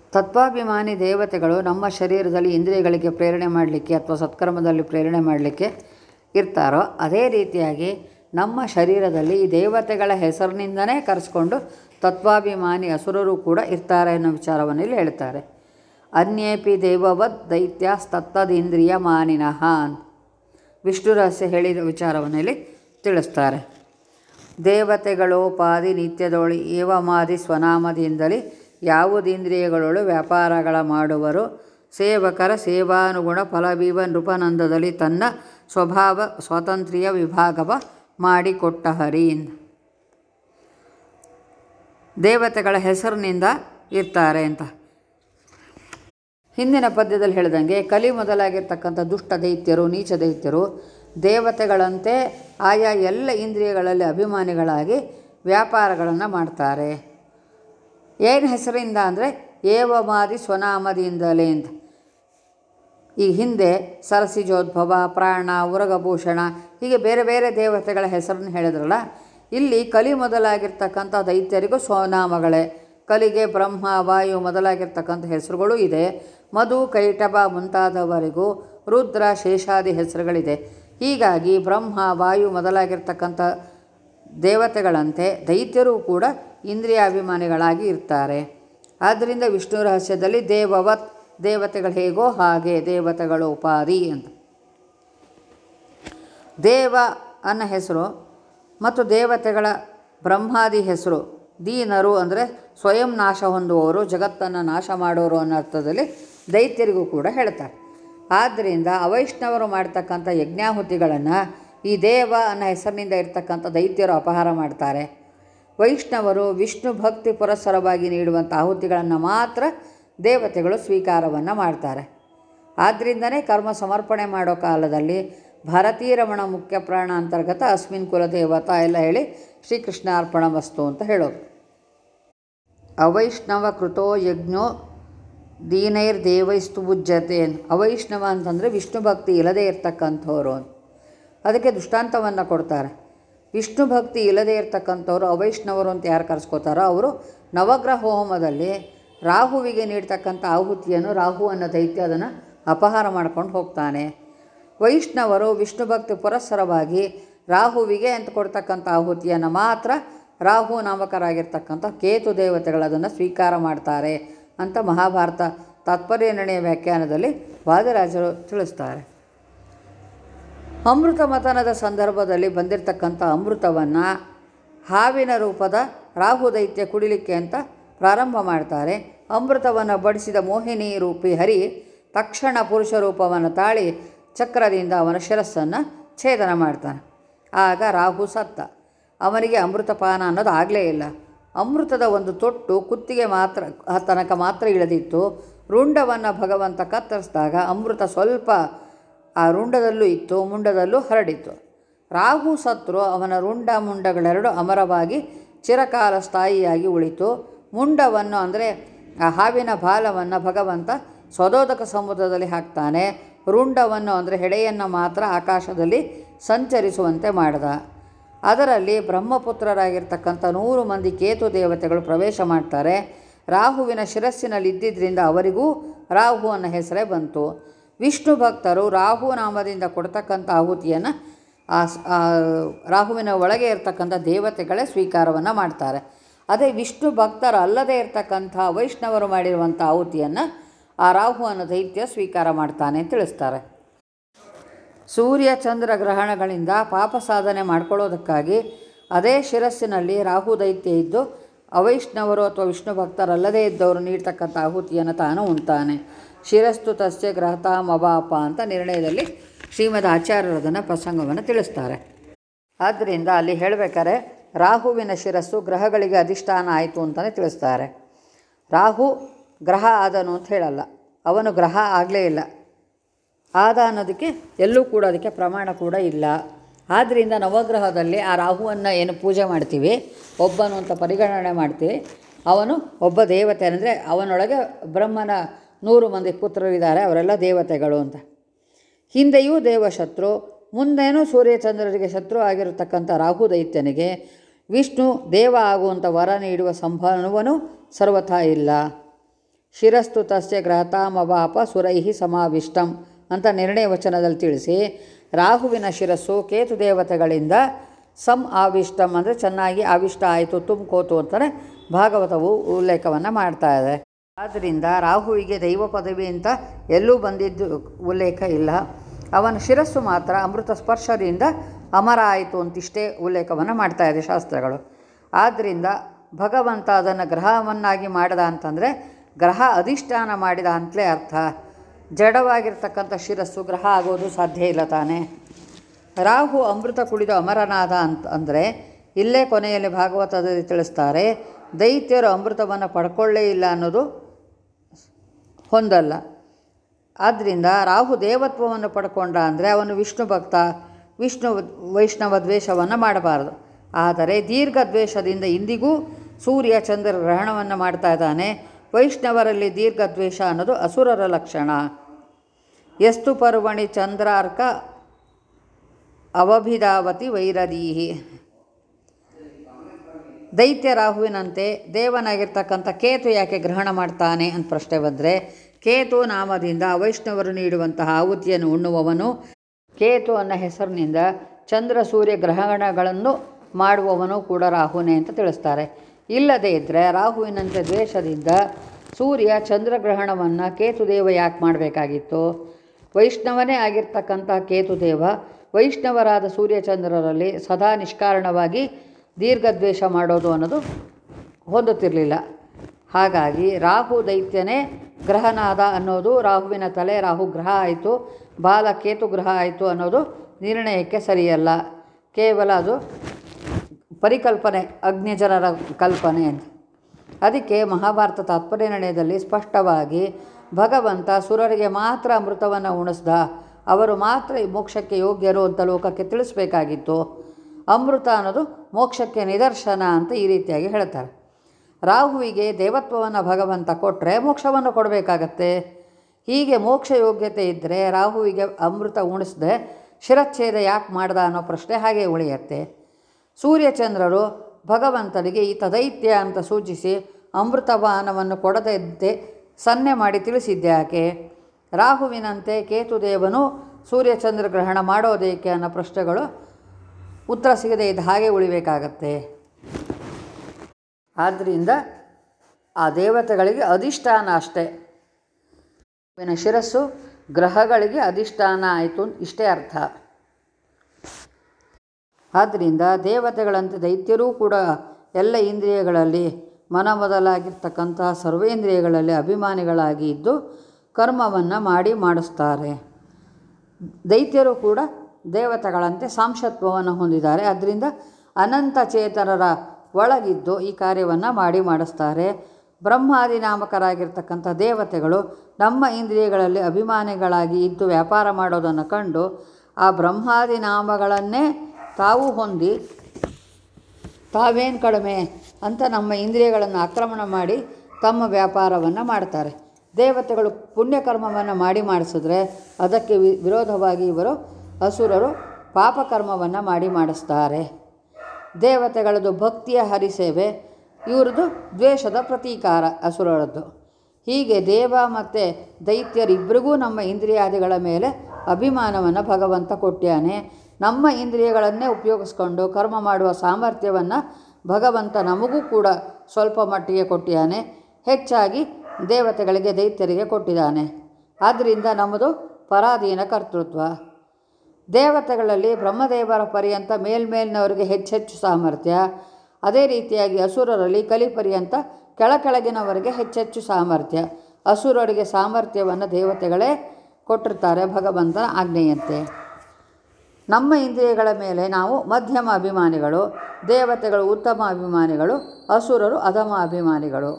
ತತ್ವಾಭಿಮಾನಿ ದೇವತೆಗಳು ನಮ್ಮ ಶರೀರದಲ್ಲಿ ಇಂದ್ರಿಯಗಳಿಗೆ ಪ್ರೇರಣೆ ಮಾಡಲಿಕ್ಕೆ ಅಥವಾ ಸತ್ಕರ್ಮದಲ್ಲಿ ಪ್ರೇರಣೆ ಮಾಡಲಿಕ್ಕೆ ಇರ್ತಾರೋ ಅದೇ ರೀತಿಯಾಗಿ ನಮ್ಮ ಶರೀರದಲ್ಲಿ ಈ ದೇವತೆಗಳ ಹೆಸರಿನಿಂದನೇ ಕರೆಸ್ಕೊಂಡು ತತ್ವಾಭಿಮಾನಿ ಅಸುರರು ಕೂಡ ಇರ್ತಾರೆ ಅನ್ನೋ ವಿಚಾರವನ್ನು ಇಲ್ಲಿ ಹೇಳ್ತಾರೆ ಅನ್ಯೇಪಿ ದೇವವದ್ ದೈತ್ಯಸ್ತತ್ತದಿಂದ್ರಿಯ ಮಾನಿನಃ ಅಂತ ವಿಷ್ಣು ರಹಸ್ಯ ಹೇಳಿದ ವಿಚಾರವನ್ನು ಇಲ್ಲಿ ತಿಳಿಸ್ತಾರೆ ದೇವತೆಗಳೋಪಾದಿ ನಿತ್ಯದೊಳಿ ಏವಮಾದಿ ಸ್ವನಾಮದಿಂದಲೇ ಯಾವುದಿಂದ್ರಿಯಗಳೊಳು ವ್ಯಾಪಾರಗಳ ಮಾಡುವರು ಸೇವಕರ ಸೇವಾನುಗುಣ ಫಲಭೀವ ನೃಪನಂದದಲ್ಲಿ ತನ್ನ ಸ್ವಭಾವ ಸ್ವಾತಂತ್ರ್ಯ ವಿಭಾಗವ ಮಾಡಿಕೊಟ್ಟ ಹರಿನ್ ದೇವತೆಗಳ ಹೆಸರಿನಿಂದ ಇರ್ತಾರೆ ಅಂತ ಹಿಂದಿನ ಪದ್ಯದಲ್ಲಿ ಹೇಳಿದಂಗೆ ಕಲಿ ಮೊದಲಾಗಿರ್ತಕ್ಕಂಥ ದುಷ್ಟ ದೈತ್ಯರು ನೀಚ ದೈತ್ಯರು ದೇವತೆಗಳಂತೆ ಆಯಾ ಎಲ್ಲ ಇಂದ್ರಿಯಗಳಲ್ಲಿ ಅಭಿಮಾನಿಗಳಾಗಿ ವ್ಯಾಪಾರಗಳನ್ನು ಮಾಡ್ತಾರೆ ಏನು ಹೆಸರಿಂದ ಅಂದರೆ ಏವಮಾದಿ ಸ್ವನಾಮದಿಂದಲೇ ಅಂತ ಈ ಹಿಂದೆ ಸರಸಿಜೋದ್ಭವ ಪ್ರಾಣ ಉರಗಭೂಷಣ ಹೀಗೆ ಬೇರೆ ಬೇರೆ ದೇವತೆಗಳ ಹೆಸರನ್ನು ಹೇಳಿದ್ರಲ್ಲ ಇಲ್ಲಿ ಕಲಿ ಮೊದಲಾಗಿರ್ತಕ್ಕಂಥ ದೈತ್ಯರಿಗೂ ಸ್ವನಾಮಗಳೇ ಕಲಿಗೆ ಬ್ರಹ್ಮ ವಾಯು ಮೊದಲಾಗಿರ್ತಕ್ಕಂಥ ಹೆಸರುಗಳು ಇದೆ ಮಧು ಕೈಟಭ ಮುಂತಾದವರಿಗೂ ರುದ್ರ ಶೇಷಾದಿ ಹೆಸರುಗಳಿದೆ ಹೀಗಾಗಿ ಬ್ರಹ್ಮ ವಾಯು ಮೊದಲಾಗಿರ್ತಕ್ಕಂಥ ದೇವತೆಗಳಂತೆ ದೈತ್ಯರು ಕೂಡ ಇಂದ್ರಿಯಾಭಿಮಾನಿಗಳಾಗಿ ಇರ್ತಾರೆ ಆದ್ದರಿಂದ ವಿಷ್ಣು ರಹಸ್ಯದಲ್ಲಿ ದೇವವತ್ ದೇವತೆಗಳು ಹೇಗೋ ಹಾಗೆ ದೇವತೆಗಳು ಉಪಾಧಿ ಅಂತ ದೇವ ಅನ್ನೋ ಹೆಸರು ಮತ್ತು ದೇವತೆಗಳ ಬ್ರಹ್ಮಾದಿ ಹೆಸರು ದೀನರು ಅಂದರೆ ಸ್ವಯಂ ನಾಶ ಹೊಂದುವವರು ಜಗತ್ತನ್ನು ನಾಶ ಮಾಡೋರು ಅನ್ನೋ ಅರ್ಥದಲ್ಲಿ ದೈತ್ಯರಿಗೂ ಕೂಡ ಹೇಳ್ತಾರೆ ಆದ್ದರಿಂದ ಅವೈಷ್ಣವರು ಮಾಡ್ತಕ್ಕಂಥ ಯಜ್ಞಾಹುತಿಗಳನ್ನು ಈ ದೇವ ಅನ್ನೋ ಹೆಸರಿನಿಂದ ಇರ್ತಕ್ಕಂಥ ದೈತ್ಯರು ಅಪಹಾರ ಮಾಡ್ತಾರೆ ವೈಷ್ಣವರು ವಿಷ್ಣು ಭಕ್ತಿ ಪುರಸ್ಸರವಾಗಿ ನೀಡುವಂಥ ಆಹುತಿಗಳನ್ನು ಮಾತ್ರ ದೇವತೆಗಳು ಸ್ವೀಕಾರವನ್ನು ಮಾಡ್ತಾರೆ ಆದ್ದರಿಂದನೇ ಕರ್ಮ ಸಮರ್ಪಣೆ ಮಾಡೋ ಕಾಲದಲ್ಲಿ ಭಾರತೀ ರಮಣ ಮುಖ್ಯ ಪ್ರಾಣ ಅಂತರ್ಗತ ಅಸ್ಮಿನ್ ಕುಲದೇವತಾ ಎಲ್ಲ ಹೇಳಿ ಶ್ರೀಕೃಷ್ಣ ಅರ್ಪಣ ವಸ್ತು ಅಂತ ಹೇಳೋದು ಅವೈಷ್ಣವ ಕೃತೋ ಯಜ್ಞೋ ದೀನೈರ್ ದೇವೈಸ್ತು ಬುಜ್ಜತೆ ಅವೈಷ್ಣವ ಅಂತಂದರೆ ವಿಷ್ಣು ಭಕ್ತಿ ಇಲ್ಲದೇ ಇರ್ತಕ್ಕಂಥವ್ರು ಅಂತ ಅದಕ್ಕೆ ದೃಷ್ಟಾಂತವನ್ನು ಕೊಡ್ತಾರೆ ವಿಷ್ಣು ಭಕ್ತಿ ಇಲ್ಲದೇ ಇರ್ತಕ್ಕಂಥವ್ರು ಅವೈಷ್ಣವರು ಅಂತ ಯಾರು ಕರೆಸ್ಕೋತಾರೋ ಅವರು ನವಗ್ರಹ ಹೋಮದಲ್ಲಿ ರಾಹುವಿಗೆ ನೀಡ್ತಕ್ಕಂಥ ಆಹುತಿಯನ್ನು ರಾಹು ಅನ್ನೋ ದೈತ್ಯ ಅದನ್ನು ಅಪಹಾರ ಮಾಡ್ಕೊಂಡು ಹೋಗ್ತಾನೆ ವೈಷ್ಣವರು ವಿಷ್ಣು ಭಕ್ತಿ ಪುರಸ್ಸರವಾಗಿ ರಾಹುವಿಗೆ ಅಂತ ಕೊಡ್ತಕ್ಕಂಥ ಆಹುತಿಯನ್ನು ಮಾತ್ರ ರಾಹು ನಾಮಕರಾಗಿರ್ತಕ್ಕಂಥ ಕೇತು ದೇವತೆಗಳು ಅದನ್ನು ಸ್ವೀಕಾರ ಮಾಡ್ತಾರೆ ಅಂತ ಮಹಾಭಾರತ ತಾತ್ಪರ್ಯ ನಿರ್ಣಯ ವ್ಯಾಖ್ಯಾನದಲ್ಲಿ ವಾದಿರಾಜರು ತಿಳಿಸ್ತಾರೆ ಅಮೃತ ಮತನದ ಸಂದರ್ಭದಲ್ಲಿ ಬಂದಿರತಕ್ಕಂಥ ಅಮೃತವನ್ನು ಹಾವಿನ ರೂಪದ ರಾಹು ದೈತ್ಯ ಕುಡಿಲಿಕ್ಕೆ ಅಂತ ಪ್ರಾರಂಭ ಮಾಡ್ತಾರೆ ಅಮೃತವನ್ನು ಬಡಿಸಿದ ಮೋಹಿನಿ ರೂಪಿ ಹರಿ ತಕ್ಷಣ ಪುರುಷ ರೂಪವನ್ನು ತಾಳಿ ಚಕ್ರದಿಂದ ಅವನ ಶಿರಸ್ಸನ್ನು ಛೇದನ ಮಾಡ್ತಾನೆ ಆಗ ರಾಹು ಸತ್ತ ಅವನಿಗೆ ಅಮೃತಪಾನ ಅನ್ನೋದು ಆಗಲೇ ಇಲ್ಲ ಅಮೃತದ ಒಂದು ತೊಟ್ಟು ಕುತ್ತಿಗೆ ಮಾತ್ರ ತನಕ ಮಾತ್ರ ಇಳಿದಿತ್ತು ರುಂಡವನ್ನು ಭಗವಂತ ಕತ್ತರಿಸಿದಾಗ ಅಮೃತ ಸ್ವಲ್ಪ ಆ ರುಂಡದಲ್ಲೂ ಇತ್ತು ಮುಂಡದಲ್ಲೂ ಹರಡಿತ್ತು ರಾಹು ಸತ್ರು ಅವನ ರುಂಡ ಮುಂಡಗಳೆರಡು ಅಮರವಾಗಿ ಚಿರಕಾಲ ಸ್ಥಾಯಿಯಾಗಿ ಉಳಿತು ಮುಂಡವನ್ನು ಅಂದರೆ ಆ ಹಾವಿನ ಬಾಲವನ್ನು ಭಗವಂತ ಸ್ವದೋದಕ ಸಮುದ್ರದಲ್ಲಿ ಹಾಕ್ತಾನೆ ರುಂಡವನ್ನು ಅಂದರೆ ಹೆಡೆಯನ್ನು ಮಾತ್ರ ಆಕಾಶದಲ್ಲಿ ಸಂಚರಿಸುವಂತೆ ಮಾಡಿದ ಅದರಲ್ಲಿ ಬ್ರಹ್ಮಪುತ್ರರಾಗಿರ್ತಕ್ಕಂಥ ನೂರು ಮಂದಿ ಕೇತು ದೇವತೆಗಳು ಪ್ರವೇಶ ಮಾಡ್ತಾರೆ ರಾಹುವಿನ ಶಿರಸ್ಸಿನಲ್ಲಿ ಇದ್ದಿದ್ದರಿಂದ ಅವರಿಗೂ ರಾಹು ಅನ್ನೋ ಹೆಸರೇ ಬಂತು ವಿಷ್ಣು ಭಕ್ತರು ರಾಹು ನಾಮದಿಂದ ಕೊಡ್ತಕ್ಕಂಥ ಆಹುತಿಯನ್ನು ಆ ಸ್- ಆ ರಾಹುವಿನ ಒಳಗೆ ಇರ್ತಕ್ಕಂಥ ದೇವತೆಗಳೇ ಸ್ವೀಕಾರವನ್ನು ಮಾಡ್ತಾರೆ ಅದೇ ವಿಷ್ಣು ಭಕ್ತರು ಅಲ್ಲದೇ ಇರ್ತಕ್ಕಂಥ ವೈಷ್ಣವರು ಮಾಡಿರುವಂಥ ಆಹುತಿಯನ್ನು ಆ ರಾಹು ಅನ್ನೋ ದೈತ್ಯ ಸ್ವೀಕಾರ ಮಾಡ್ತಾನೆ ಅಂತ ತಿಳಿಸ್ತಾರೆ ಸೂರ್ಯ ಚಂದ್ರ ಗ್ರಹಣಗಳಿಂದ ಪಾಪ ಸಾಧನೆ ಮಾಡ್ಕೊಳ್ಳೋದಕ್ಕಾಗಿ ಅದೇ ಶಿರಸ್ಸಿನಲ್ಲಿ ರಾಹು ದೈತ್ಯ ಇದ್ದು ಅವೈಷ್ಣವರು ಅಥವಾ ವಿಷ್ಣು ಭಕ್ತರಲ್ಲದೇ ಇದ್ದವರು ನೀಡ್ತಕ್ಕಂಥ ಆಹುತಿಯನ್ನು ತಾನು ಉಣ್ತಾನೆ ಶಿರಸ್ತು ತಸ್ಯ ಗ್ರಹತ ಮಬಾಪ ಅಂತ ನಿರ್ಣಯದಲ್ಲಿ ಶ್ರೀಮದ್ ಆಚಾರ್ಯರು ಅದನ್ನು ಪ್ರಸಂಗವನ್ನು ತಿಳಿಸ್ತಾರೆ ಆದ್ದರಿಂದ ಅಲ್ಲಿ ಹೇಳಬೇಕಾದ್ರೆ ರಾಹುವಿನ ಶಿರಸ್ಸು ಗ್ರಹಗಳಿಗೆ ಅಧಿಷ್ಠಾನ ಆಯಿತು ಅಂತಲೇ ತಿಳಿಸ್ತಾರೆ ರಾಹು ಗ್ರಹ ಆದನು ಅಂತ ಹೇಳಲ್ಲ ಅವನು ಗ್ರಹ ಆಗಲೇ ಇಲ್ಲ ಆದ ಅನ್ನೋದಕ್ಕೆ ಎಲ್ಲೂ ಕೂಡ ಅದಕ್ಕೆ ಪ್ರಮಾಣ ಕೂಡ ಇಲ್ಲ ಆದ್ದರಿಂದ ನವಗ್ರಹದಲ್ಲಿ ಆ ರಾಹುವನ್ನು ಏನು ಪೂಜೆ ಮಾಡ್ತೀವಿ ಒಬ್ಬನು ಅಂತ ಪರಿಗಣನೆ ಮಾಡ್ತೀವಿ ಅವನು ಒಬ್ಬ ದೇವತೆ ಅಂದರೆ ಅವನೊಳಗೆ ಬ್ರಹ್ಮನ ನೂರು ಮಂದಿ ಪುತ್ರರಿದ್ದಾರೆ ಅವರೆಲ್ಲ ದೇವತೆಗಳು ಅಂತ ಹಿಂದೆಯೂ ದೇವಶತ್ರು ಮುಂದೇನೂ ಸೂರ್ಯಚಂದ್ರರಿಗೆ ಶತ್ರು ಆಗಿರತಕ್ಕಂಥ ರಾಹು ದೈತ್ಯನಿಗೆ ವಿಷ್ಣು ದೇವ ಆಗುವಂಥ ವರ ನೀಡುವ ಸಂಭವನೂ ಸರ್ವಥಾ ಇಲ್ಲ ಶಿರಸ್ತು ತಸ್ಯ ಗ್ರಹತಾಮವಾಪ ಸುರೈಹಿ ಸಮಾವಿಷ್ಟಂ ಅಂತ ನಿರ್ಣಯ ವಚನದಲ್ಲಿ ತಿಳಿಸಿ ರಾಹುವಿನ ಶಿರಸ್ಸು ಕೇತು ದೇವತೆಗಳಿಂದ ಸಮ್ ಆವಿಷ್ಟಂ ಅಂದರೆ ಚೆನ್ನಾಗಿ ಆವಿಷ್ಟ ಆಯಿತು ತುಂಬ್ಕೋತು ಅಂತಾರೆ ಭಾಗವತವು ಉಲ್ಲೇಖವನ್ನು ಮಾಡ್ತಾ ಇದೆ ಆದ್ದರಿಂದ ರಾಹುವಿಗೆ ದೈವ ಪದವಿ ಅಂತ ಎಲ್ಲೂ ಬಂದಿದ್ದು ಉಲ್ಲೇಖ ಇಲ್ಲ ಅವನ ಶಿರಸ್ಸು ಮಾತ್ರ ಅಮೃತ ಸ್ಪರ್ಶದಿಂದ ಅಮರ ಆಯಿತು ಅಂತಿಷ್ಟೇ ಉಲ್ಲೇಖವನ್ನು ಮಾಡ್ತಾ ಇದೆ ಶಾಸ್ತ್ರಗಳು ಆದ್ದರಿಂದ ಭಗವಂತ ಅದನ್ನು ಗ್ರಹವನ್ನಾಗಿ ಮಾಡಿದ ಅಂತಂದರೆ ಗ್ರಹ ಅಧಿಷ್ಠಾನ ಮಾಡಿದ ಅಂತಲೇ ಅರ್ಥ ಜಡವಾಗಿರ್ತಕ್ಕಂಥ ಶಿರಸ್ಸು ಗ್ರಹ ಆಗೋದು ಸಾಧ್ಯ ಇಲ್ಲ ತಾನೇ ರಾಹು ಅಮೃತ ಕುಡಿದು ಅಮರನಾದ ಅಂತ ಅಂದರೆ ಇಲ್ಲೇ ಕೊನೆಯಲ್ಲಿ ಭಾಗವತದಲ್ಲಿ ತಿಳಿಸ್ತಾರೆ ದೈತ್ಯರು ಅಮೃತವನ್ನು ಪಡ್ಕೊಳ್ಳೇ ಇಲ್ಲ ಅನ್ನೋದು ಹೊಂದಲ್ಲ ಆದ್ದರಿಂದ ರಾಹು ದೇವತ್ವವನ್ನು ಪಡ್ಕೊಂಡ ಅಂದರೆ ಅವನು ವಿಷ್ಣು ಭಕ್ತ ವಿಷ್ಣು ವೈಷ್ಣವ ದ್ವೇಷವನ್ನು ಮಾಡಬಾರದು ಆದರೆ ದೀರ್ಘ ದ್ವೇಷದಿಂದ ಇಂದಿಗೂ ಸೂರ್ಯ ಚಂದ್ರ ಗ್ರಹಣವನ್ನು ಮಾಡ್ತಾ ಇದ್ದಾನೆ ವೈಷ್ಣವರಲ್ಲಿ ದೀರ್ಘ ದ್ವೇಷ ಅನ್ನೋದು ಅಸುರರ ಲಕ್ಷಣ ಎಸ್ತು ಪರ್ವಣಿ ಚಂದ್ರಾರ್ಕ ಅವಭಿಧಾವತಿ ವೈರದೀಹಿ ದೈತ್ಯ ರಾಹುವಿನಂತೆ ದೇವನಾಗಿರ್ತಕ್ಕಂಥ ಕೇತು ಯಾಕೆ ಗ್ರಹಣ ಮಾಡ್ತಾನೆ ಅಂತ ಪ್ರಶ್ನೆ ಬಂದರೆ ಕೇತು ನಾಮದಿಂದ ವೈಷ್ಣವರು ನೀಡುವಂತಹ ಆಹುತಿಯನ್ನು ಉಣ್ಣುವವನು ಕೇತು ಅನ್ನೋ ಹೆಸರಿನಿಂದ ಚಂದ್ರ ಸೂರ್ಯ ಗ್ರಹಣಗಳನ್ನು ಮಾಡುವವನು ಕೂಡ ರಾಹುನೇ ಅಂತ ತಿಳಿಸ್ತಾರೆ ಇಲ್ಲದೇ ಇದ್ದರೆ ರಾಹುವಿನಂತೆ ದ್ವೇಷದಿಂದ ಸೂರ್ಯ ಚಂದ್ರಗ್ರಹಣವನ್ನು ಕೇತುದೇವ ಯಾಕೆ ಮಾಡಬೇಕಾಗಿತ್ತು ವೈಷ್ಣವನೇ ಆಗಿರ್ತಕ್ಕಂಥ ಕೇತುದೇವ ವೈಷ್ಣವರಾದ ಸೂರ್ಯಚಂದ್ರರಲ್ಲಿ ಸದಾ ನಿಷ್ಕಾರಣವಾಗಿ ದೀರ್ಘದ್ವೇಷ ಮಾಡೋದು ಅನ್ನೋದು ಹೊಂದುತ್ತಿರಲಿಲ್ಲ ಹಾಗಾಗಿ ರಾಹು ದೈತ್ಯನೇ ಗ್ರಹನಾದ ಅನ್ನೋದು ರಾಹುವಿನ ತಲೆ ರಾಹು ಗ್ರಹ ಆಯಿತು ಬಾಲ ಕೇತು ಗ್ರಹ ಆಯಿತು ಅನ್ನೋದು ನಿರ್ಣಯಕ್ಕೆ ಸರಿಯಲ್ಲ ಕೇವಲ ಅದು ಪರಿಕಲ್ಪನೆ ಅಗ್ನಿಜನರ ಕಲ್ಪನೆ ಅಂತ ಅದಕ್ಕೆ ಮಹಾಭಾರತ ತಾತ್ಪರ್ಯ ನಿರ್ಣಯದಲ್ಲಿ ಸ್ಪಷ್ಟವಾಗಿ ಭಗವಂತ ಸುರರಿಗೆ ಮಾತ್ರ ಅಮೃತವನ್ನು ಉಣಿಸ್ದ ಅವರು ಮಾತ್ರ ಈ ಮೋಕ್ಷಕ್ಕೆ ಯೋಗ್ಯರು ಅಂತ ಲೋಕಕ್ಕೆ ತಿಳಿಸ್ಬೇಕಾಗಿತ್ತು ಅಮೃತ ಅನ್ನೋದು ಮೋಕ್ಷಕ್ಕೆ ನಿದರ್ಶನ ಅಂತ ಈ ರೀತಿಯಾಗಿ ಹೇಳ್ತಾರೆ ರಾಹುವಿಗೆ ದೇವತ್ವವನ್ನು ಭಗವಂತ ಕೊಟ್ಟರೆ ಮೋಕ್ಷವನ್ನು ಕೊಡಬೇಕಾಗತ್ತೆ ಹೀಗೆ ಮೋಕ್ಷ ಯೋಗ್ಯತೆ ಇದ್ದರೆ ರಾಹುವಿಗೆ ಅಮೃತ ಉಣಿಸದೆ ಶಿರಚ್ಛೇದ ಯಾಕೆ ಮಾಡ್ದ ಅನ್ನೋ ಪ್ರಶ್ನೆ ಹಾಗೆ ಉಳಿಯತ್ತೆ ಸೂರ್ಯಚಂದ್ರರು ಭಗವಂತನಿಗೆ ಈತ ದೈತ್ಯ ಅಂತ ಸೂಚಿಸಿ ಅಮೃತಪಾನವನ್ನು ಕೊಡದಂತೆ ಸನ್ನೆ ಮಾಡಿ ತಿಳಿಸಿದ್ದೆ ಯಾಕೆ ರಾಹುವಿನಂತೆ ಕೇತುದೇವನು ಸೂರ್ಯಚಂದ್ರ ಗ್ರಹಣ ಮಾಡೋದೇಕೆ ಅನ್ನೋ ಪ್ರಶ್ನೆಗಳು ಉತ್ತರ ಸಿಗದೆ ಇದ್ದ ಹಾಗೆ ಉಳಿಬೇಕಾಗತ್ತೆ ಆದ್ದರಿಂದ ಆ ದೇವತೆಗಳಿಗೆ ಅಧಿಷ್ಠಾನ ಅಷ್ಟೇ ರಾಹುವಿನ ಶಿರಸ್ಸು ಗ್ರಹಗಳಿಗೆ ಅಧಿಷ್ಠಾನ ಆಯಿತು ಇಷ್ಟೇ ಅರ್ಥ ಆದ್ದರಿಂದ ದೇವತೆಗಳಂತೆ ದೈತ್ಯರೂ ಕೂಡ ಎಲ್ಲ ಇಂದ್ರಿಯಗಳಲ್ಲಿ ಮನ ಮೊದಲಾಗಿರ್ತಕ್ಕಂತಹ ಸರ್ವೇಂದ್ರಿಯಗಳಲ್ಲಿ ಅಭಿಮಾನಿಗಳಾಗಿ ಇದ್ದು ಕರ್ಮವನ್ನು ಮಾಡಿ ಮಾಡಿಸ್ತಾರೆ ದೈತ್ಯರು ಕೂಡ ದೇವತೆಗಳಂತೆ ಸಾಂಶತ್ವವನ್ನು ಹೊಂದಿದ್ದಾರೆ ಅದರಿಂದ ಅನಂತ ಚೇತನರ ಒಳಗಿದ್ದು ಈ ಕಾರ್ಯವನ್ನು ಮಾಡಿ ಮಾಡಿಸ್ತಾರೆ ಬ್ರಹ್ಮಾದಿ ನಾಮಕರಾಗಿರ್ತಕ್ಕಂಥ ದೇವತೆಗಳು ನಮ್ಮ ಇಂದ್ರಿಯಗಳಲ್ಲಿ ಅಭಿಮಾನಿಗಳಾಗಿ ಇದ್ದು ವ್ಯಾಪಾರ ಮಾಡೋದನ್ನು ಕಂಡು ಆ ಬ್ರಹ್ಮಾದಿ ನಾಮಗಳನ್ನೇ ತಾವು ಹೊಂದಿ ತಾವೇನು ಕಡಿಮೆ ಅಂತ ನಮ್ಮ ಇಂದ್ರಿಯಗಳನ್ನು ಆಕ್ರಮಣ ಮಾಡಿ ತಮ್ಮ ವ್ಯಾಪಾರವನ್ನು ಮಾಡ್ತಾರೆ ದೇವತೆಗಳು ಪುಣ್ಯಕರ್ಮವನ್ನು ಮಾಡಿ ಮಾಡಿಸಿದ್ರೆ ಅದಕ್ಕೆ ವಿ ವಿರೋಧವಾಗಿ ಇವರು ಅಸುರರು ಪಾಪಕರ್ಮವನ್ನು ಮಾಡಿ ಮಾಡಿಸ್ತಾರೆ ದೇವತೆಗಳದ್ದು ಭಕ್ತಿಯ ಹರಿಸೇವೆ ಇವ್ರದ್ದು ದ್ವೇಷದ ಪ್ರತೀಕಾರ ಅಸುರರದ್ದು ಹೀಗೆ ದೇವ ಮತ್ತು ದೈತ್ಯರಿಬ್ಬರಿಗೂ ನಮ್ಮ ಇಂದ್ರಿಯಾದಿಗಳ ಮೇಲೆ ಅಭಿಮಾನವನ್ನು ಭಗವಂತ ಕೊಟ್ಟಾನೆ ನಮ್ಮ ಇಂದ್ರಿಯಗಳನ್ನೇ ಉಪಯೋಗಿಸ್ಕೊಂಡು ಕರ್ಮ ಮಾಡುವ ಸಾಮರ್ಥ್ಯವನ್ನು ಭಗವಂತ ನಮಗೂ ಕೂಡ ಸ್ವಲ್ಪ ಮಟ್ಟಿಗೆ ಕೊಟ್ಟಿದ್ದಾನೆ ಹೆಚ್ಚಾಗಿ ದೇವತೆಗಳಿಗೆ ದೈತ್ಯರಿಗೆ ಕೊಟ್ಟಿದ್ದಾನೆ ಆದ್ದರಿಂದ ನಮ್ಮದು ಪರಾಧೀನ ಕರ್ತೃತ್ವ ದೇವತೆಗಳಲ್ಲಿ ಬ್ರಹ್ಮದೇವರ ಪರ್ಯಂತ ಮೇಲ್ಮೇಲಿನವರಿಗೆ ಹೆಚ್ಚೆಚ್ಚು ಸಾಮರ್ಥ್ಯ ಅದೇ ರೀತಿಯಾಗಿ ಅಸುರರಲ್ಲಿ ಕಲಿಪರ್ಯಂತ ಕೆಳಕೆಳಗಿನವರಿಗೆ ಹೆಚ್ಚೆಚ್ಚು ಸಾಮರ್ಥ್ಯ ಅಸುರರಿಗೆ ಸಾಮರ್ಥ್ಯವನ್ನು ದೇವತೆಗಳೇ ಕೊಟ್ಟಿರ್ತಾರೆ ಭಗವಂತನ ಆಜ್ಞೆಯಂತೆ ನಮ್ಮ ಇಂದ್ರಿಯಗಳ ಮೇಲೆ ನಾವು ಮಧ್ಯಮ ಅಭಿಮಾನಿಗಳು ದೇವತೆಗಳು ಉತ್ತಮ ಅಭಿಮಾನಿಗಳು ಅಸುರರು ಅಧಮ ಅಭಿಮಾನಿಗಳು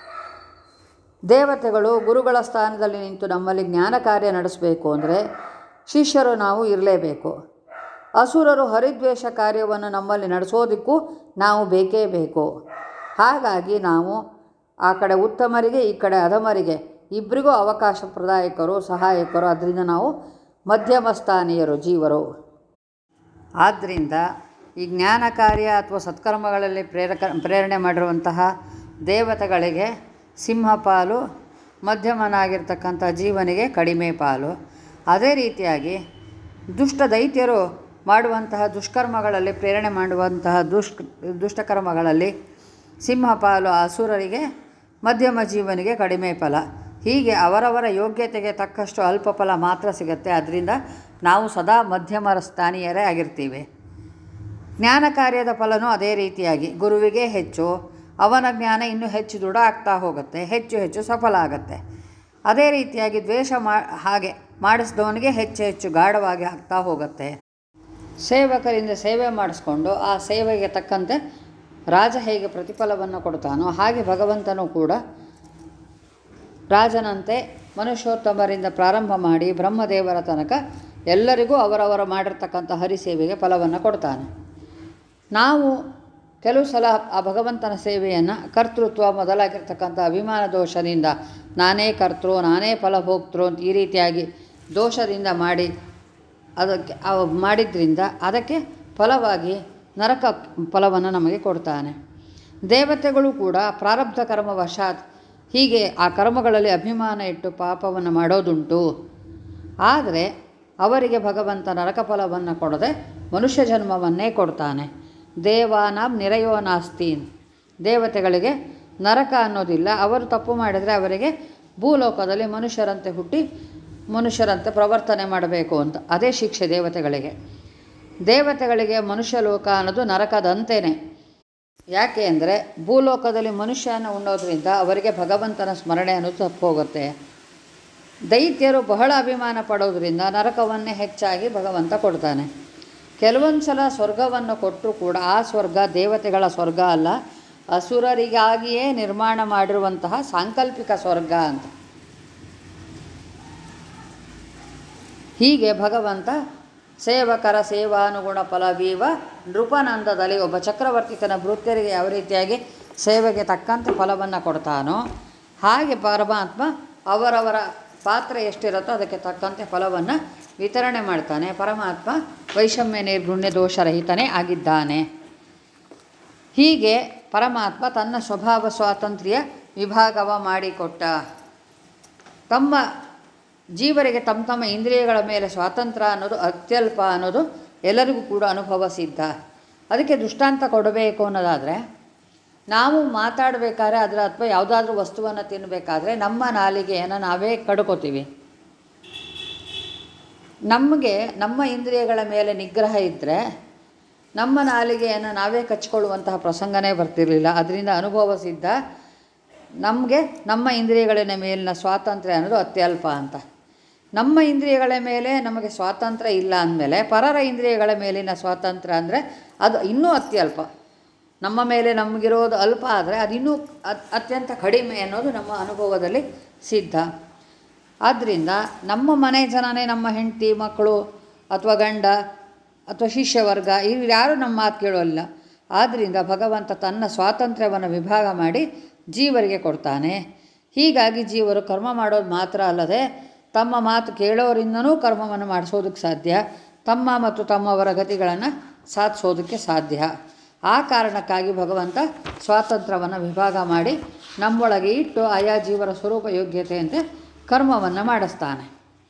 ದೇವತೆಗಳು ಗುರುಗಳ ಸ್ಥಾನದಲ್ಲಿ ನಿಂತು ನಮ್ಮಲ್ಲಿ ಜ್ಞಾನ ಕಾರ್ಯ ನಡೆಸಬೇಕು ಅಂದರೆ ಶಿಷ್ಯರು ನಾವು ಇರಲೇಬೇಕು ಅಸುರರು ಹರಿದ್ವೇಷ ಕಾರ್ಯವನ್ನು ನಮ್ಮಲ್ಲಿ ನಡೆಸೋದಕ್ಕೂ ನಾವು ಬೇಕೇ ಬೇಕು ಹಾಗಾಗಿ ನಾವು ಆ ಕಡೆ ಉತ್ತಮರಿಗೆ ಈ ಕಡೆ ಅಧಮರಿಗೆ ಇಬ್ಬರಿಗೂ ಅವಕಾಶ ಪ್ರದಾಯಕರು ಸಹಾಯಕರು ಅದರಿಂದ ನಾವು ಮಧ್ಯಮ ಸ್ಥಾನೀಯರು ಜೀವರು ಆದ್ದರಿಂದ ಈ ಜ್ಞಾನ ಕಾರ್ಯ ಅಥವಾ ಸತ್ಕರ್ಮಗಳಲ್ಲಿ ಪ್ರೇರಕ ಪ್ರೇರಣೆ ಮಾಡಿರುವಂತಹ ದೇವತೆಗಳಿಗೆ ಸಿಂಹಪಾಲು ಮಧ್ಯಮನಾಗಿರ್ತಕ್ಕಂಥ ಜೀವನಿಗೆ ಕಡಿಮೆ ಪಾಲು ಅದೇ ರೀತಿಯಾಗಿ ದುಷ್ಟ ದೈತ್ಯರು ಮಾಡುವಂತಹ ದುಷ್ಕರ್ಮಗಳಲ್ಲಿ ಪ್ರೇರಣೆ ಮಾಡುವಂತಹ ದುಷ್ ದುಷ್ಟಕರ್ಮಗಳಲ್ಲಿ ಸಿಂಹ ಪಾಲು ಅಸುರರಿಗೆ ಮಧ್ಯಮ ಜೀವನಿಗೆ ಕಡಿಮೆ ಫಲ ಹೀಗೆ ಅವರವರ ಯೋಗ್ಯತೆಗೆ ತಕ್ಕಷ್ಟು ಅಲ್ಪ ಫಲ ಮಾತ್ರ ಸಿಗುತ್ತೆ ಅದರಿಂದ ನಾವು ಸದಾ ಮಧ್ಯಮರ ಸ್ಥಾನೀಯರೇ ಆಗಿರ್ತೀವಿ ಜ್ಞಾನ ಕಾರ್ಯದ ಫಲನೂ ಅದೇ ರೀತಿಯಾಗಿ ಗುರುವಿಗೆ ಹೆಚ್ಚು ಅವನ ಜ್ಞಾನ ಇನ್ನೂ ಹೆಚ್ಚು ದೃಢ ಆಗ್ತಾ ಹೋಗುತ್ತೆ ಹೆಚ್ಚು ಹೆಚ್ಚು ಸಫಲ ಆಗುತ್ತೆ ಅದೇ ರೀತಿಯಾಗಿ ದ್ವೇಷ ಮಾ ಹಾಗೆ ಮಾಡಿಸಿದವನಿಗೆ ಹೆಚ್ಚು ಹೆಚ್ಚು ಗಾಢವಾಗಿ ಆಗ್ತಾ ಹೋಗುತ್ತೆ ಸೇವಕರಿಂದ ಸೇವೆ ಮಾಡಿಸ್ಕೊಂಡು ಆ ಸೇವೆಗೆ ತಕ್ಕಂತೆ ರಾಜ ಹೇಗೆ ಪ್ರತಿಫಲವನ್ನು ಕೊಡ್ತಾನೋ ಹಾಗೆ ಭಗವಂತನೂ ಕೂಡ ರಾಜನಂತೆ ಮನುಷ್ಯೋತ್ತಮರಿಂದ ಪ್ರಾರಂಭ ಮಾಡಿ ಬ್ರಹ್ಮದೇವರ ತನಕ ಎಲ್ಲರಿಗೂ ಅವರವರ ಮಾಡಿರ್ತಕ್ಕಂಥ ಹರಿಸೇವೆಗೆ ಫಲವನ್ನು ಕೊಡ್ತಾನೆ ನಾವು ಕೆಲವು ಸಲ ಆ ಭಗವಂತನ ಸೇವೆಯನ್ನು ಕರ್ತೃತ್ವ ಮೊದಲಾಗಿರ್ತಕ್ಕಂಥ ಅಭಿಮಾನ ದೋಷದಿಂದ ನಾನೇ ಕರ್ತೃ ನಾನೇ ಫಲಭೋಕ್ತೃ ಅಂತ ಈ ರೀತಿಯಾಗಿ ದೋಷದಿಂದ ಮಾಡಿ ಅದಕ್ಕೆ ಅವ ಮಾಡಿದ್ರಿಂದ ಅದಕ್ಕೆ ಫಲವಾಗಿ ನರಕ ಫಲವನ್ನು ನಮಗೆ ಕೊಡ್ತಾನೆ ದೇವತೆಗಳು ಕೂಡ ಪ್ರಾರಬ್ಧ ಕರ್ಮವಶಾತ್ ಹೀಗೆ ಆ ಕರ್ಮಗಳಲ್ಲಿ ಅಭಿಮಾನ ಇಟ್ಟು ಪಾಪವನ್ನು ಮಾಡೋದುಂಟು ಆದರೆ ಅವರಿಗೆ ಭಗವಂತ ನರಕ ಫಲವನ್ನು ಕೊಡದೆ ಮನುಷ್ಯ ಜನ್ಮವನ್ನೇ ಕೊಡ್ತಾನೆ ದೇವಾನಾಂ ನಿರಯೋ ನಾಸ್ತಿ ದೇವತೆಗಳಿಗೆ ನರಕ ಅನ್ನೋದಿಲ್ಲ ಅವರು ತಪ್ಪು ಮಾಡಿದರೆ ಅವರಿಗೆ ಭೂಲೋಕದಲ್ಲಿ ಮನುಷ್ಯರಂತೆ ಹುಟ್ಟಿ ಮನುಷ್ಯರಂತೆ ಪ್ರವರ್ತನೆ ಮಾಡಬೇಕು ಅಂತ ಅದೇ ಶಿಕ್ಷೆ ದೇವತೆಗಳಿಗೆ ದೇವತೆಗಳಿಗೆ ಮನುಷ್ಯ ಲೋಕ ಅನ್ನೋದು ನರಕದಂತೆಯೇ ಯಾಕೆ ಅಂದರೆ ಭೂಲೋಕದಲ್ಲಿ ಮನುಷ್ಯನ ಉಣ್ಣೋದ್ರಿಂದ ಅವರಿಗೆ ಭಗವಂತನ ಸ್ಮರಣೆ ಅನ್ನೋದು ತಪ್ಪೋಗುತ್ತೆ ದೈತ್ಯರು ಬಹಳ ಅಭಿಮಾನ ಪಡೋದ್ರಿಂದ ನರಕವನ್ನೇ ಹೆಚ್ಚಾಗಿ ಭಗವಂತ ಕೊಡ್ತಾನೆ ಕೆಲವೊಂದು ಸಲ ಸ್ವರ್ಗವನ್ನು ಕೊಟ್ಟರೂ ಕೂಡ ಆ ಸ್ವರ್ಗ ದೇವತೆಗಳ ಸ್ವರ್ಗ ಅಲ್ಲ ಅಸುರರಿಗಾಗಿಯೇ ನಿರ್ಮಾಣ ಮಾಡಿರುವಂತಹ ಸಾಂಕಲ್ಪಿಕ ಸ್ವರ್ಗ ಅಂತ ಹೀಗೆ ಭಗವಂತ ಸೇವಕರ ಸೇವಾನುಗುಣ ಫಲವೀವ ನೃಪನಂದದಲ್ಲಿ ಒಬ್ಬ ಚಕ್ರವರ್ತಿ ತನ್ನ ಭೃತ್ಯರಿಗೆ ಯಾವ ರೀತಿಯಾಗಿ ಸೇವೆಗೆ ತಕ್ಕಂತೆ ಫಲವನ್ನು ಕೊಡ್ತಾನೋ ಹಾಗೆ ಪರಮಾತ್ಮ ಅವರವರ ಪಾತ್ರ ಎಷ್ಟಿರುತ್ತೋ ಅದಕ್ಕೆ ತಕ್ಕಂತೆ ಫಲವನ್ನು ವಿತರಣೆ ಮಾಡ್ತಾನೆ ಪರಮಾತ್ಮ ವೈಷಮ್ಯ ನಿರ್ಗುಣ್ಯ ದೋಷರಹಿತನೇ ಆಗಿದ್ದಾನೆ ಹೀಗೆ ಪರಮಾತ್ಮ ತನ್ನ ಸ್ವಭಾವ ಸ್ವಾತಂತ್ರ್ಯ ವಿಭಾಗವ ಮಾಡಿಕೊಟ್ಟ ತಮ್ಮ ಜೀವರಿಗೆ ತಮ್ಮ ತಮ್ಮ ಇಂದ್ರಿಯಗಳ ಮೇಲೆ ಸ್ವಾತಂತ್ರ್ಯ ಅನ್ನೋದು ಅತ್ಯಲ್ಪ ಅನ್ನೋದು ಎಲ್ಲರಿಗೂ ಕೂಡ ಅನುಭವ ಸಿದ್ಧ ಅದಕ್ಕೆ ದೃಷ್ಟಾಂತ ಕೊಡಬೇಕು ಅನ್ನೋದಾದರೆ ನಾವು ಮಾತಾಡಬೇಕಾದ್ರೆ ಅದರ ಅಥವಾ ಯಾವುದಾದ್ರೂ ವಸ್ತುವನ್ನು ತಿನ್ನಬೇಕಾದ್ರೆ ನಮ್ಮ ನಾಲಿಗೆಯನ್ನು ನಾವೇ ಕಡ್ಕೋತೀವಿ ನಮಗೆ ನಮ್ಮ ಇಂದ್ರಿಯಗಳ ಮೇಲೆ ನಿಗ್ರಹ ಇದ್ದರೆ ನಮ್ಮ ನಾಲಿಗೆಯನ್ನು ನಾವೇ ಕಚ್ಕೊಳ್ಳುವಂತಹ ಪ್ರಸಂಗನೇ ಬರ್ತಿರಲಿಲ್ಲ ಅದರಿಂದ ಅನುಭವ ಸಿದ್ಧ ನಮಗೆ ನಮ್ಮ ಇಂದ್ರಿಯಗಳಿನ ಮೇಲಿನ ಸ್ವಾತಂತ್ರ್ಯ ಅನ್ನೋದು ಅತ್ಯಲ್ಪ ಅಂತ ನಮ್ಮ ಇಂದ್ರಿಯಗಳ ಮೇಲೆ ನಮಗೆ ಸ್ವಾತಂತ್ರ್ಯ ಇಲ್ಲ ಅಂದಮೇಲೆ ಪರರ ಇಂದ್ರಿಯಗಳ ಮೇಲಿನ ಸ್ವಾತಂತ್ರ್ಯ ಅಂದರೆ ಅದು ಇನ್ನೂ ಅತ್ಯಲ್ಪ ನಮ್ಮ ಮೇಲೆ ನಮಗಿರೋದು ಅಲ್ಪ ಆದರೆ ಅದಿನ್ನೂ ಅತ್ ಅತ್ಯಂತ ಕಡಿಮೆ ಅನ್ನೋದು ನಮ್ಮ ಅನುಭವದಲ್ಲಿ ಸಿದ್ಧ ಆದ್ದರಿಂದ ನಮ್ಮ ಮನೆ ಜನನೇ ನಮ್ಮ ಹೆಂಡತಿ ಮಕ್ಕಳು ಅಥವಾ ಗಂಡ ಅಥವಾ ಶಿಷ್ಯವರ್ಗ ಇವ್ರು ಯಾರೂ ನಮ್ಮ ಮಾತು ಕೇಳೋಲ್ಲ ಆದ್ದರಿಂದ ಭಗವಂತ ತನ್ನ ಸ್ವಾತಂತ್ರ್ಯವನ್ನು ವಿಭಾಗ ಮಾಡಿ ಜೀವರಿಗೆ ಕೊಡ್ತಾನೆ ಹೀಗಾಗಿ ಜೀವರು ಕರ್ಮ ಮಾಡೋದು ಮಾತ್ರ ಅಲ್ಲದೆ ತಮ್ಮ ಮಾತು ಕೇಳೋರಿಂದನೂ ಕರ್ಮವನ್ನು ಮಾಡಿಸೋದಕ್ಕೆ ಸಾಧ್ಯ ತಮ್ಮ ಮತ್ತು ತಮ್ಮವರ ಗತಿಗಳನ್ನು ಸಾಧಿಸೋದಕ್ಕೆ ಸಾಧ್ಯ ಆ ಕಾರಣಕ್ಕಾಗಿ ಭಗವಂತ ಸ್ವಾತಂತ್ರ್ಯವನ್ನು ವಿಭಾಗ ಮಾಡಿ ನಮ್ಮೊಳಗೆ ಇಟ್ಟು ಆಯಾ ಜೀವರ ಸ್ವರೂಪ ಯೋಗ್ಯತೆಯಂತೆ ಕರ್ಮವನ್ನು ಮಾಡಿಸ್ತಾನೆ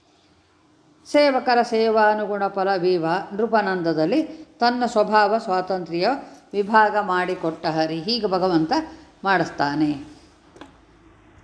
ಸೇವಕರ ಸೇವಾನುಗುಣ ಫಲ ವೀವ ನೃಪನಂದದಲ್ಲಿ ತನ್ನ ಸ್ವಭಾವ ಸ್ವಾತಂತ್ರ್ಯ ವಿಭಾಗ ಮಾಡಿಕೊಟ್ಟ ಹರಿ ಹೀಗೆ ಭಗವಂತ ಮಾಡಿಸ್ತಾನೆ